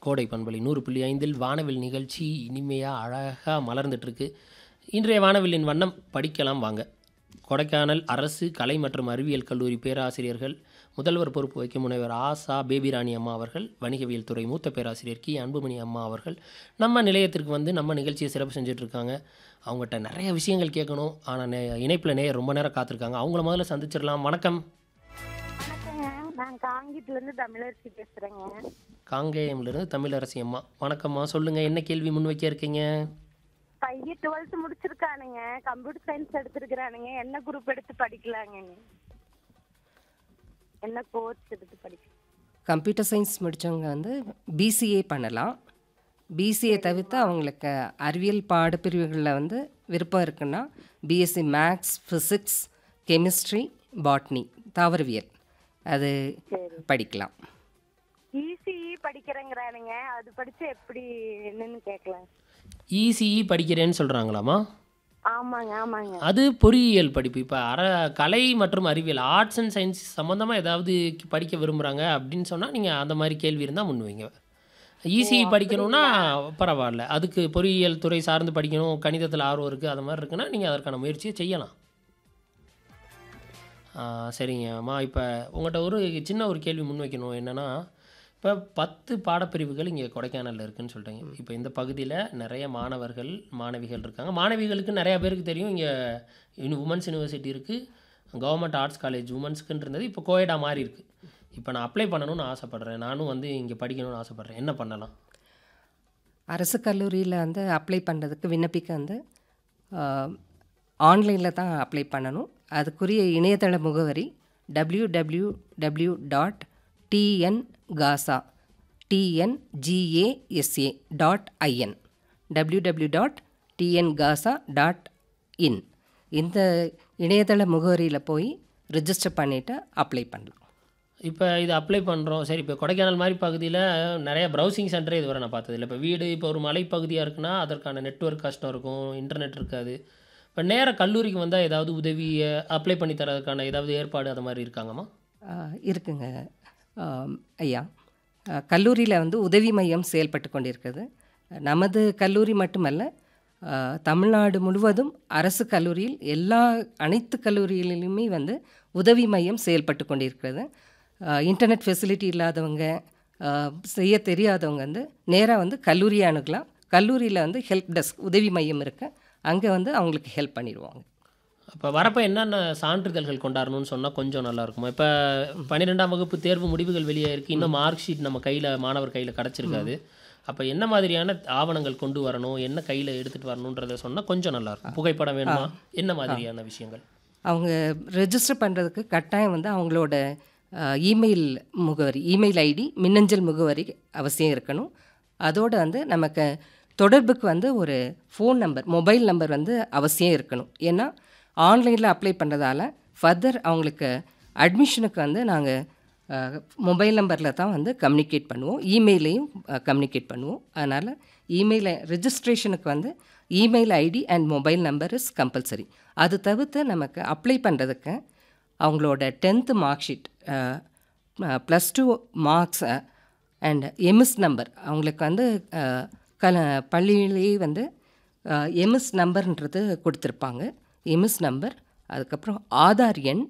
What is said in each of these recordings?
கோடை பண்பலை நூறு புள்ளி ஐந்தில் வானவில் நிகழ்ச்சி இனிமையாக அழகாக மலர்ந்துட்டுருக்கு இன்றைய வானவில்லின் வண்ணம் படிக்கலாம் வாங்க கொடைக்கானல் அரசு கலை மற்றும் அறிவியல் கல்லூரி பேராசிரியர்கள் முதல்வர் பொறுப்பு வகிக்கும் முனைவர் ஆசா பேபிராணி அம்மா அவர்கள் வணிகவியல் துறை மூத்த பேராசிரியர் கி அன்புமணி அம்மா அவர்கள் நம்ம நிலையத்திற்கு வந்து நம்ம நிகழ்ச்சியை சிறப்பு செஞ்சுட்டு இருக்காங்க அவங்ககிட்ட நிறைய விஷயங்கள் கேட்கணும் ஆனால் நே இணைப்பில் நேயர் ரொம்ப நேரம் காத்திருக்காங்க அவங்கள முதல்ல சந்திச்சிடலாம் வணக்கம் வணக்கங்க நான் காங்கியத்துல இருந்து தமிழரசி பேசுறேங்க காங்கேயம்லேருந்து தமிழரசி அம்மா வணக்கம்மா சொல்லுங்கள் என்ன கேள்வி முன்வைக்க இருக்கீங்க பையன் டுவெல்த் முடிச்சிருக்கானுங்க கம்ப்யூட்டர் சயின்ஸ் எடுத்திருக்கிறானுங்க என்ன குரூப் எடுத்து படிக்கலாங்க என்ன கோர்ஸ் எடுத்து படிக்க கம்ப்யூட்டர் சயின்ஸ் முடித்தவங்க வந்து பிசிஏ பண்ணலாம் பிசிஏ தவிர்த்து அவங்களுக்கு அறிவியல் பாடப்பிரிவுகளில் வந்து விருப்பம் இருக்குன்னா BSc maths physics chemistry botany தாவரவியல் அது படிக்கலாம் இசிஇ படிக்கிறேங்கிறானுங்க அது படிச்சு எப்படி என்னன்னு கேட்கலாம் இசிஇ படிக்கிறேன்னு சொல்கிறாங்களாம்மா ஆமாங்க ஆமாங்க அது பொறியியல் படிப்பு இப்போ அற கலை மற்றும் அறிவியல் ஆர்ட்ஸ் அண்ட் சயின்ஸ் சம்மந்தமாக ஏதாவது படிக்க விரும்புகிறாங்க அப்படின்னு சொன்னால் நீங்கள் அந்த மாதிரி கேள்வி இருந்தால் முன்வைங்க இசிஇ படிக்கணும்னா பரவாயில்ல அதுக்கு பொறியியல் துறை சார்ந்து படிக்கணும் கணிதத்தில் ஆர்வம் இருக்குது அது மாதிரி இருக்குன்னா நீங்கள் அதற்கான முயற்சியை செய்யலாம் ஆ, சரிங்கம்மா இப்போ உங்கள்கிட்ட ஒரு சின்ன ஒரு கேள்வி முன்வைக்கணும் என்னென்னா இப்போ பத்து பாடப்பிரிவுகள் இங்கே கொடைக்கானலில் இருக்குன்னு சொல்கிறீங்க இப்போ இந்த பகுதியில் நிறைய மாணவர்கள் மாணவிகள் இருக்காங்க மாணவிகளுக்கு நிறையா பேருக்கு தெரியும் இங்கே யூனி உமன்ஸ் யூனிவர்சிட்டி இருக்குது கவர்மெண்ட் ஆர்ட்ஸ் காலேஜ் உமன்ஸ்க்குன்னு இருந்தது இப்போ கோயடா மாறி இருக்குது இப்போ நான் அப்ளை பண்ணணும்னு ஆசைப்பட்றேன் நானும் வந்து இங்கே படிக்கணும்னு ஆசைப்பட்றேன் என்ன பண்ணலாம் அரசு கல்லூரியில் வந்து அப்ளை பண்ணுறதுக்கு விண்ணப்பிக்க வந்து ஆன்லைனில் தான் அப்ளை பண்ணணும் அதுக்குரிய இணையதள முகவரி W W W dot TN GASA TNGASA dot IN W W dot TN GASA dot in இந்த இணையதள முகவரியில் போய் ரிஜிஸ்டர் பண்ணிவிட்டு அப்ளை பண்ணலாம் இப்போ இது அப்ளை பண்ணுறோம் சரி இப்போ கொடைக்கானல் மாதிரி பகுதியில் நிறைய ப்ரௌசிங் சென்டரே இதுவரை நான் பார்த்ததில்ல இப்போ வீடு இப்போ ஒரு மலைப்பகுதியாக இருக்குன்னா அதற்கான நெட்வொர்க் கஷ்டம் இருக்கும் இன்டர்நெட் இருக்காது இப்போ நேர கல்லூரிக்கு வந்தால் ஏதாவது உதவியை அப்ளை பண்ணி தரதுக்கான ஏதாவது ஏற்பாடு அது மாதிரி இருக்காங்கம்மா ஆஹ் இருக்குங்க ஆம், ஐயா கல்லூரியில் வந்து உதவி மையம் செயல்பட்டு கொண்டிருக்கிறது நமது கல்லூரி மட்டுமல்ல ஆஹ், தமிழ்நாடு முழுவதும் அரசு கல்லூரியில் எல்லா அனைத்து கல்லூரிகளிலுமே வந்து உதவி மையம் செயல்பட்டு கொண்டிருக்கிறது ஆஹ், இன்டர்நெட் ஃபெசிலிட்டி இல்லாதவங்க ஆஹ், செய்ய தெரியாதவங்க வந்து நேராக வந்து கல்லூரியை அணுகலாம் கல்லூரியில் வந்து ஹெல்ப் டெஸ்க் உதவி மையம் இருக்கு அங்கே வந்து அவங்களுக்கு ஹெல்ப் பண்ணிடுவாங்க அப்போ வரப்போ என்னென்ன சான்றிதழ்கள் கொண்டாடணும்னு சொன்னால் கொஞ்சம் நல்லா இருக்குமா இப்போ பன்னிரெண்டாம் வகுப்பு தேர்வு முடிவுகள் வெளியே இருக்குது இன்னும் மார்க் ஷீட் நம்ம கையில் மாணவர் கையில் கிடச்சிருக்காது அப்போ என்ன மாதிரியான ஆவணங்கள் கொண்டு வரணும் என்ன கையில் எடுத்துகிட்டு வரணுன்றதை சொன்னால் கொஞ்சம் நல்லா இருக்கும் புகைப்படம் வேணுமா என்ன மாதிரியான விஷயங்கள் அவங்க ரெஜிஸ்டர் பண்ணுறதுக்கு கட்டாயம் வந்து அவங்களோட அஹ், இமெயில் முகவரி இமெயில் ஐடி மின்னஞ்சல் முகவரி அவசியம் இருக்கணும் அதோடு வந்து நமக்கு தொடர்புக்கு வந்து ஒரு ஃபோன் நம்பர் மொபைல் நம்பர் வந்து அவசியம் இருக்கணும் ஏன்னா ஆன்லைனில் அப்ளை பண்ணுறதால ஃபர்தர் அவங்களுக்கு அட்மிஷனுக்கு வந்து நாங்கள் மொபைல் நம்பரில் தான் வந்து கம்யூனிகேட் பண்ணுவோம் இமெயிலையும் கம்யூனிகேட் பண்ணுவோம் அதனால் இமெயில் ரெஜிஸ்ட்ரேஷனுக்கு வந்து email ID and mobile number is compulsory அது தவிர்த்து நமக்கு அப்ளை பண்ணுறதுக்கு அவங்களோட tenth mark sheet plus two marks and MS number அவங்களுக்கு வந்து அஹ், கல பள்ளியிலேயே வந்து எம்எஸ் நம்பர்ன்றது கொடுத்துருப்பாங்க எம்எஸ் நம்பர் அதுக்கப்புறம் ஆதார் எண்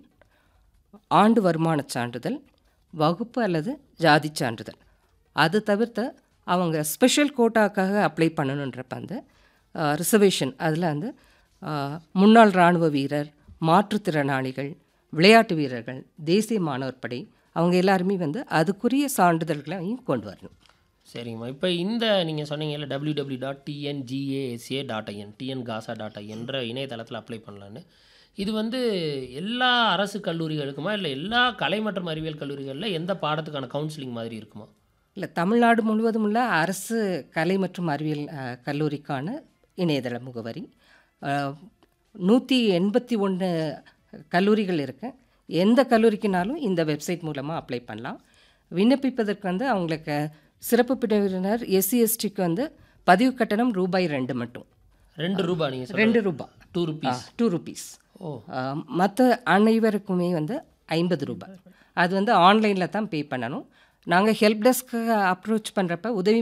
ஆண்டு வருமானச் சான்றிதழ் வகுப்பு அல்லது ஜாதி சான்றிதழ் அது தவிர்த்து அவங்க ஸ்பெஷல் கோட்டாக்காக அப்ளை பண்ணணுன்றப்ப வந்து ரிசர்வேஷன் அதில் வந்து அஹ், முன்னாள் இராணுவ வீரர் மாற்றுத்திறனாளிகள் விளையாட்டு வீரர்கள் தேசிய மாணவர் படை அவங்க எல்லாருமே வந்து அதுக்குரிய சான்றிதழ்களையும் கொண்டு வரணும் சரிங்கம்மா இப்போ இந்த நீங்கள் சொன்னீங்கல்ல W W dot TNGASA dot IN TN GASA dot ஐஎன்ற இணையதளத்தில் அப்ளை பண்ணலான்னு இது வந்து எல்லா அரசு கல்லூரிகளுக்குமா இல்லை எல்லா கலை மற்றும் அறிவியல் கல்லூரிகளில் எந்த பாடத்துக்கான கவுன்சிலிங் மாதிரி இருக்குமா இல்லை தமிழ்நாடு முழுவதும் உள்ள அரசு கலை மற்றும் அறிவியல் அஹ், கல்லூரிக்கான இணையதள முகவரி நூற்றி எண்பத்தி ஒன்று கல்லூரிகள் இருக்கு எந்த கல்லூரிக்குனாலும் இந்த வெப்சைட் மூலமாக அப்ளை பண்ணலாம் விண்ணப்பிப்பதற்கு வந்து அவங்களுக்கு சிறப்பு பிரிவினர் எஸ்சி எஸ்டிக்கு வந்து பதிவு கட்டணம் ரூபாய் ரெண்டு மட்டும் ரெண்டு ரூபா நீங்கள் சொல்ல ரெண்டு ரூபாய் டூ ருபீஸ் டூ ருபீஸ் ஓ மற்ற அனைவருக்குமே வந்து ஐம்பது ரூபாய் அது வந்து ஆன்லைனில் தான் பே பண்ணணும் நாங்கள் ஹெல்ப் டெஸ்க்கு அப்ரோச் பண்ணுறப்ப உதவி